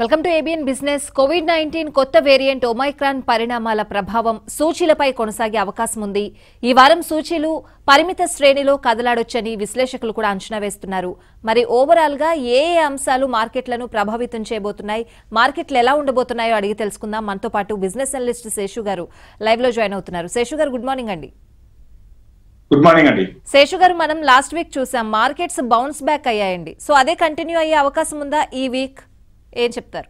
Welcome to ABN business covid nineteen కొత్త variant omicron పరిణామాల ప్రభావం సూచీలపై కొనసాగే అవకాశం ఉంది ఈ వారం సూచీలు పరిమిత శ్రేణిలో కదలాడొచ్చని విశ్లేషకులు కూడా అంచనా వేస్తున్నారు మరి ఓవరాల్ గా ఏ ఏ అంశాలు మార్కెట్లను ప్రభావితం చేయబోతున్నాయి మార్కెట్లు ఎలా ఉండబోతున్నాయో అడిగి తెలుసుకుందాం మనతో పాటు బిజినెస్ అనలిస్ట్ శేషు గారు లైవ్ లో జాయిన్ అవుతున్నారు శేషు గారు గుడ్ మార్నింగ్ అండి గుడ్ మార్నింగ్ అండి శేషు గారు మనం లాస్ట్ వీక్ చూసాం మార్కెట్స్ బౌన్స్ బ్యాక్ అయ్యాయండి సో అదే కంటిన్యూ అయ్యే అవకాశం ఉందా ఈ వీక్ ఏం చెప్తారు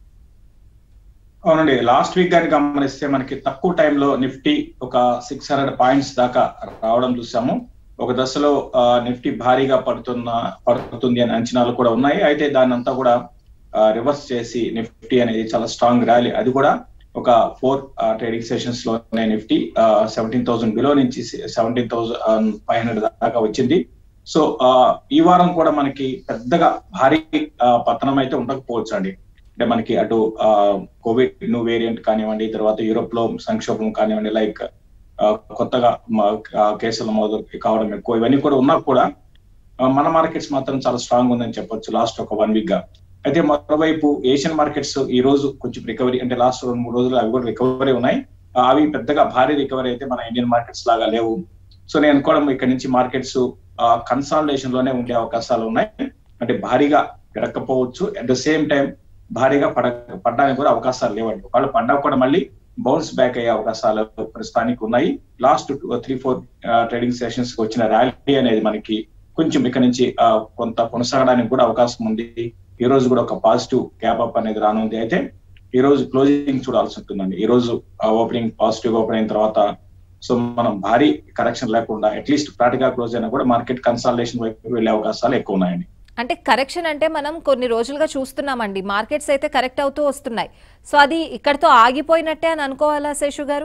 అవునండి లాస్ట్ వీక్ కానీ గమనిస్తే మనకి తక్కువ టైంలో నిఫ్టీ ఒక సిక్స్ హండ్రెడ్ పాయింట్స్ దాకా రావడం చూసాము ఒక దశలో ఆ, నిఫ్టీ భారీగా పడుతున్న పడుతుంది అనే అంచనాలు కూడా ఉన్నాయి అయితే దాన్ని అంతా కూడా రివర్స్ చేసి నిఫ్టీ అనేది చాలా స్ట్రాంగ్ ర్యాలీ అది కూడా ఒక ఫోర్ ట్రేడింగ్ సెషన్స్ లోనే నిఫ్టీ సెవెంటీన్ థౌసండ్ బిలో నుంచి సెవెంటీన్ థౌసండ్ ఫైవ్ హండ్రెడ్ దాకా వచ్చింది సో ఆ, ఈ వారం కూడా మనకి పెద్దగా భారీ ఆ, పతనం అయితే ఉండకపోవచ్చు అండి అంటే మనకి అటు ఆ, కోవిడ్ న్యూ వేరియంట్ కానివ్వండి తర్వాత యూరోప్ లో సంక్షోభం కానివ్వండి లైక్ ఆ, కొత్తగా మ- ఆ, కేసులు మొదలు కావడం ఎక్కువ ఇవన్నీ కూడా ఉన్నా కూడా ఆ, మన మార్కెట్స్ మాత్రం చాలా స్ట్రాంగ్ ఉందని చెప్పొచ్చు లాస్ట్ ఒక వన్ వీక్ గా అయితే మరోవైపు ఏషియన్ మార్కెట్స్ ఈ రోజు కొంచెం రికవరీ అంటే లాస్ట్ రెండు మూడు రోజులు అవి కూడా రికవరీ ఉన్నాయి ఆ, అవి పెద్దగా భారీ రికవరీ అయితే మన ఇండియన్ మార్కెట్స్ లాగా లేవు సో నేను అనుకోవడం ఇక్కడ నుంచి మార్కెట్స్ కన్సాలిడేషన్ లోనే ఉండే అవకాశాలు ఉన్నాయి అంటే భారీగా పెరగకపోవచ్చు అట్ ద సేమ్ టైం భారీగా పడ పడడానికి కూడా అవకాశాలు లేవండి ఒకవేళ పడ్డా కూడా మళ్ళీ బౌన్స్ బ్యాక్ అయ్యే అవకాశాలు ప్రస్తుతానికి ఉన్నాయి last three four trading sessions కి వచ్చిన ర్యాలీ అనేది మనకి కొంచెం ఇక్కడ నుంచి ఆ, కొంత కొనసాగడానికి కూడా అవకాశం ఉంది ఈ రోజు కూడా ఒక పాజిటివ్ గ్యాప్ అప్ అనేది రానుంది అయితే ఈ రోజు క్లోజింగ్ చూడాల్సి ఉంటుందండి ఈ రోజు ఓపెనింగ్ పాజిటివ్ ఓపెన్ అయిన తర్వాత సో మనం భారీ కరెక్షన్ లేకుండా అట్లీస్ట్ ఫ్లాట్ గా క్లోజ్ అయినా కూడా మార్కెట్ కన్సాలిడేషన్ వైపు వెళ్ళే అవకాశాలు ఎక్కువ ఉన్నాయండి అంటే కరెక్షన్ అంటే మనం కొన్ని రోజులుగా చూస్తున్నామండి మార్కెట్స్ అయితే కరెక్ట్ అవుతూ వస్తున్నాయి సో అది ఇక్కడితో ఆగిపోయినట్టే అని అనుకోవాలా శేషు గారు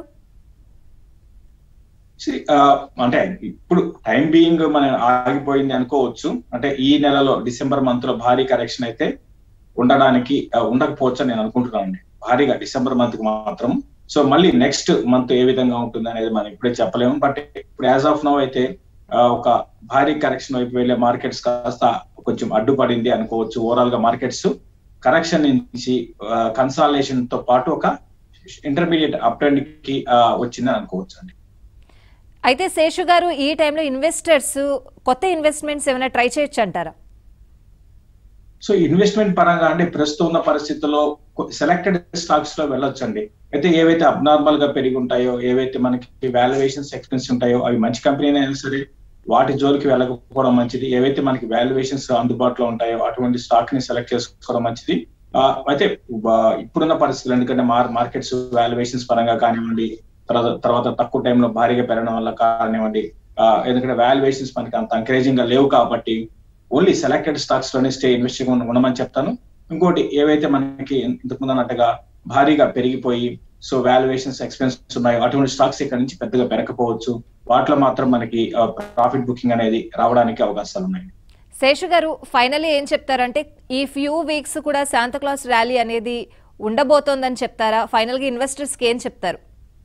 See, ఆ, అంటే ఇప్పుడు టైం బీయింగ్ మన ఆగిపోయింది అనుకోవచ్చు అంటే ఈ నెలలో డిసెంబర్ మంత్ లో భారీ కరెక్షన్ అయితే ఉండడానికి ఆ, ఉండకపోవచ్చు అని నేను అనుకుంటున్నాను అండి భారీగా డిసెంబర్ మంత్ కి మాత్రం సో మళ్ళీ నెక్స్ట్ మంత్ ఏ విధంగా ఉంటుంది అనేది మనం ఇప్పుడే చెప్పలేము బట్ ఇప్పుడు యాజ్ ఆఫ్ నో అయితే ఆ, ఒక భారీ కరెక్షన్ వైపు వెళ్ళే మార్కెట్స్ కాస్త కొంచెం అడ్డుపడింది అనుకోవచ్చు ఓవరాల్ గా మార్కెట్స్ కరెక్షన్ నుంచి కన్సాలేషన్ తో పాటు ఒక ఇంటర్మీడియట్ అప్ ట్రెండ్ కి ఆ, వచ్చిందని అనుకోవచ్చు అండి అయితే శేషు గారు ఈ టైంలో ఇన్వెస్టర్స్ కొత్త ఇన్వెస్ట్మెంట్స్ ఏమైనా ట్రై చేయొచ్చు అంటారా సో ఇన్వెస్ట్మెంట్ పరంగా అంటే ప్రస్తుతం ఉన్న పరిస్థితుల్లో సెలెక్టెడ్ స్టాక్స్ లో వెళ్ళొచ్చండి అయితే ఏవైతే అబ్నార్మల్ గా పెరిగి ఉంటాయో ఏవైతే మనకి వాల్యుయేషన్స్ ఎక్స్పెన్స్ ఉంటాయో అవి మంచి కంపెనీ అయినా సరే వాటి జోలికి వెళ్ళకపోవడం మంచిది ఏవైతే మనకి వాల్యుయేషన్స్ అందుబాటులో ఉంటాయో అటువంటి స్టాక్ ని సెలెక్ట్ చేసుకోవడం మంచిది ఆ, అయితే ఆ, ఇప్పుడున్న పరిస్థితులు ఎందుకంటే మార్ మార్కెట్స్ వాల్యుయేషన్స్ పరంగా కానివ్వండి తర్వాత తర్వాత తక్కువ టైంలో భారీగా పెరగడం వల్ల కానివ్వండి ఆ, ఎందుకంటే వాల్యుయేషన్స్ మనకి అంత ఎంకరేజింగ్ గా లేవు కాబట్టి ఓన్లీ సెలెక్టెడ్ స్టాక్స్ లోనే స్టే ఇన్వెస్ట్ ఉండమని చెప్తాను ఇంకోటి ఏవైతే మనకి ఇంతకుముందు అన్నట్టుగా భారీగా పెరిగిపోయి సో వాల్యుయేషన్స్ ఎక్స్పెన్స్ ఉన్నాయో అటువంటి స్టాక్స్ ఇక్కడ నుంచి పెద్దగా పెరగకపోవచ్చు వాటిలో మాత్రం మనకి ప్రాఫిట్ బుకింగ్ అనేది రావడానికి అవకాశాలు ఉన్నాయి శేషు గారు ఫైనల్లీ ఏం చెప్తారంటే ఈ ఫ్యూ వీక్స్ కూడా శాంతక్లాస్ ర్యాలీ అనేది ఉండబోతోందని చెప్తారా ఫైనల్ గా ఇన్వెస్టర్స్ కి ఏం చెప్తారు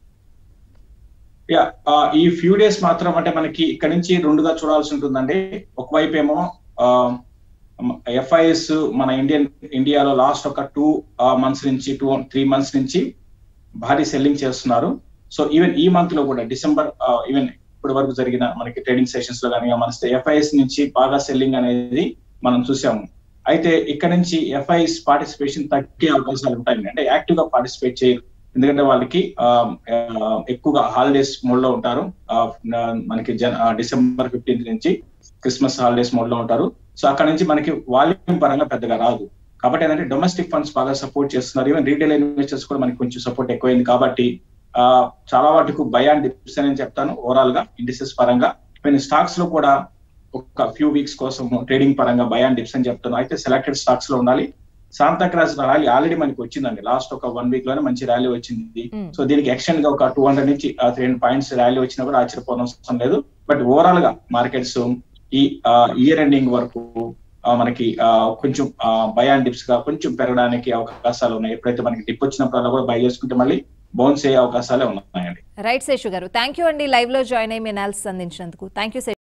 యా ఈ ఫ్యూ డేస్ మాత్రం అంటే మనకి ఇక్కడ నుంచి రెండుగా చూడాల్సి ఉంటుందండి ఒకవైపు ఏమో ఎఫ్ఐఎస్ మన ఇండియన్ ఇండియాలో లాస్ట్ ఒక టూ మంత్స్ నుంచి టూ త్రీ మంత్స్ నుంచి భారీ సెల్లింగ్ చేస్తున్నారు సో ఈవెన్ ఈ మంత్ లో కూడా డిసెంబర్ ఈవెన్ ఇప్పటి వరకు జరిగిన మనకి ట్రేడింగ్ సెషన్స్ లో కానీ గమనిస్తే ఎఫ్ఐఎస్ నుంచి బాగా సెల్లింగ్ అనేది మనం చూసాము అయితే ఇక్కడ నుంచి ఎఫ్ఐఎస్ పార్టిసిపేషన్ తగ్గే అవకాశాలు ఉంటాయి అంటే యాక్టివ్ గా పార్టిసిపేట్ చేయరు ఎందుకంటే వాళ్ళకి ఆ, ఆ, ఎక్కువగా హాలిడేస్ మోడ్ లో ఉంటారు ఆ, మనకి జన డిసెంబర్ ఫిఫ్టీన్త్ నుంచి క్రిస్మస్ హాలిడేస్ మోడ్ లో ఉంటారు సో అక్కడ నుంచి మనకి వాల్యూమ్ పరంగా పెద్దగా రాదు కాబట్టి ఏంటంటే డొమెస్టిక్ ఫండ్స్ బాగా సపోర్ట్ చేస్తున్నారు ఈవెన్ రీటైల్ ఇన్వెస్టర్స్ కూడా మనకి కొంచెం సపోర్ట్ ఎక్కువైంది కాబట్టి ఆ చాలా వాటికి బయాన్ డిప్స్ అని చెప్తాను ఓవరాల్ గా ఇండిసెస్ పరంగా నేను స్టాక్స్ లో కూడా ఒక ఫ్యూ వీక్స్ కోసం ట్రేడింగ్ పరంగా బయాన్ డిప్స్ అని చెప్తాను అయితే సెలెక్టెడ్ స్టాక్స్ లో ఉండాలి శాంతా క్రాస్ ర్యాలీ ఆల్రెడీ మనకి వచ్చిందండి లాస్ట్ ఒక వన్ వీక్ లోనే మంచి ర్యాలీ వచ్చింది Mm. సో దీనికి ఎక్స్టెండ్ గా ఒక టూ హండ్రెడ్ నుంచి త్రీ హండ్రెడ్ పాయింట్స్ ర్యాలీ వచ్చినా కూడా ఆశ్చర్యపోవడం లేదు బట్ ఓవరాల్ గా మార్కెట్స్ ఈ ఇయర్ ఎండింగ్ వరకు ఆ, మనకి ఆ, కొంచెం బయాన్ డిప్స్ గా కొంచెం పెరగడానికి అవకాశాలు ఉన్నాయి ఎప్పుడైతే మనకి డిప్ వచ్చినప్పుడు కూడా బై చేసుకుంటే మళ్ళీ బౌన్స్ అయ్యే అవకాశాలే ఉన్నాయండి right Seshu garu thank you అండి లైవ్ లో జాయిన్ అయ్యి మీ అనాలిసిస్ అందించినందుకు థ్యాంక్ యూ